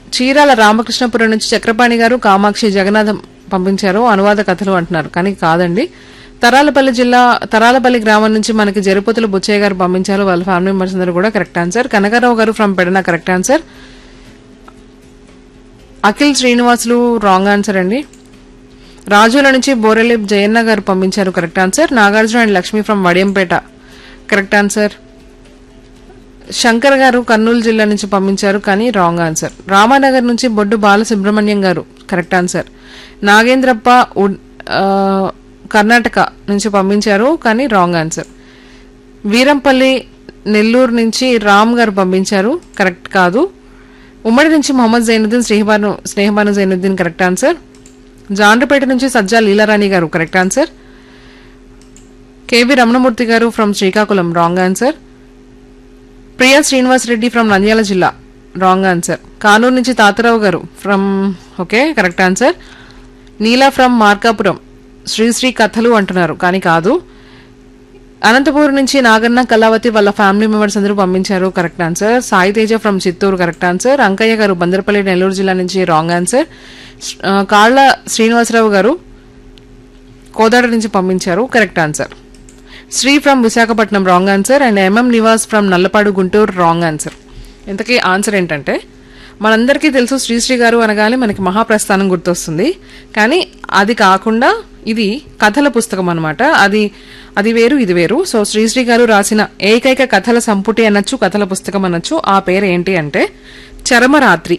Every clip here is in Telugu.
చీరాల రామకృష్ణపురం నుంచి చక్రపాణి గారు కామాక్షి జగన్నాథం పంపించారు అనువాద కథలు అంటున్నారు కానీ కాదండి తరాలపల్లి జిల్లా తరాలపల్లి గ్రామం నుంచి మనకి జరిపోతుల బుచ్చయ్య గారు పంపించారు వాళ్ళ ఫ్యామిలీ మెంబర్స్ అందరూ కూడా correct answer Kanakarao garu from Pedana correct answer Akhil Srinivasulu wrong answer అండి రాజుల నుంచి బోరెల్లి జయన్న గారు పంపించారు correct answer Nagarjuna and Lakshmi from Vadiyampeta correct answer Shankar garu Kurnool జిల్లా నుంచి పంపించారు కానీ రాంగ్ ఆన్సర్ రామానగర్ నుంచి బొడ్డు బాలసుబ్రహ్మణ్యం గారు కరెక్ట్ ఆన్సర్ నాగేంద్రప్ప ఉడ్- ఆ, కర్ణాటక నుంచి పంపించారు కానీ రాంగ్ ఆన్సర్ వీరంపల్లి నెల్లూరు నుంచి రామ్ గారు పంపించారు కరెక్ట్ కాదు ఉమ్మడి నుంచి మొహమ్మద్ జైనుద్దీన్ స్నేహబాను స్నేహబాను జైనుద్దీన్ కరెక్ట్ ఆన్సర్ జాండ్రపేట నుంచి Sajja Leelarani garu correct answer KV Ramanamurthy garu from Srikakulam wrong answer Priya Srinivas Reddy from Nandyal జిల్లా రాంగ్ ఆన్సర్ కానూరు నుంచి Tatarao garu from okay correct answer Neela from Markapuram Sri Sri కథలు అంటున్నారు కానీ కాదు అనంతపూర్ నుంచి నాగన్న కళావతి వాళ్ళ ఫ్యామిలీ మెంబర్స్ అందరూ పంపించారు correct answer Sai Teja from Chittoor correct answer Ankaiah garu Bandarapalli Nellore జిల్లా నుంచి రాంగ్ ఆన్సర్ ఆ, కాళ్ళ శ్రీనివాసరావు గారు కోదాడ నుంచి పంపించారు correct answer Sri from Visakhapatnam wrong answer and MM Nivas from Nallapadu Guntur wrong answer ఇంతకీ ఆన్సర్ ఏంటంటే మనందరికీ తెలుసు శ్రీశ్రీ గారు అనగానే మనకి మహాప్రస్థానం గుర్తొస్తుంది కానీ అది కాకుండా ఇది కథల పుస్తకం అన్నమాట అది అది వేరు ఇది వేరు సో శ్రీశ్రీ గారు రాసిన ఏకైక కథల సంపుటి అనొచ్చు కథల పుస్తకం అనొచ్చు ఆ పేరు ఏంటి అంటే చరమరాత్రి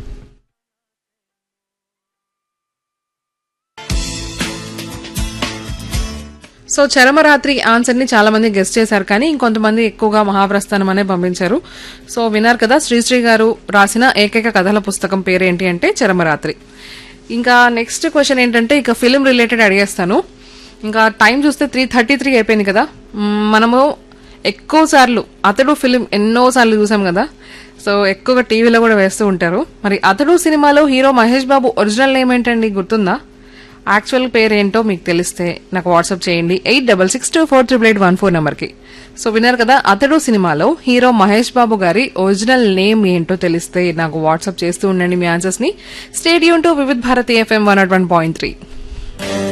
సో చరమరాత్రి ఆన్సర్ ని చాలా మంది గెస్ట్ చేశారు కానీ ఇంకొంతమంది ఎక్కువగా మహాప్రస్థానం అనే పంపించారు సో విన్నారు కదా శ్రీశ్రీ గారు రాసిన ఏకైక కథల పుస్తకం పేరు ఏంటి అంటే చరమరాత్రి ఇంకా నెక్స్ట్ క్వశ్చన్ ఏంటంటే ఇక ఫిలిం రిలేటెడ్ అడిగేస్తాను ఇంకా టైం చూస్తే త్రీ థర్టీ త్రీ అయిపోయింది కదా మ్మ్, మనము ఎక్కువ సార్లు అతడు ఫిలిం ఎన్నో సార్లు చూసాం కదా సో ఎక్కువగా టీవీలో కూడా వేస్తూ ఉంటారు మరి అతడు సినిమాలో hero Mahesh Babu original name ఏంటండి గుర్తుందా యాక్చువల్ పేరు ఏంటో మీకు తెలిస్తే నాకు వాట్సాప్ చేయండి eight double six two four triple eight one four నెంబర్కి సో విన్నారు కదా అతడు సినిమాలో హీరో మహేష్ బాబు గారి ఒరిజినల్ నేమ్ ఏంటో తెలిస్తే నాకు వాట్సాప్ చేస్తూ ఉండండి మీ ఆన్సర్స్ ని stadium to Vividh Bharati FM one not one point three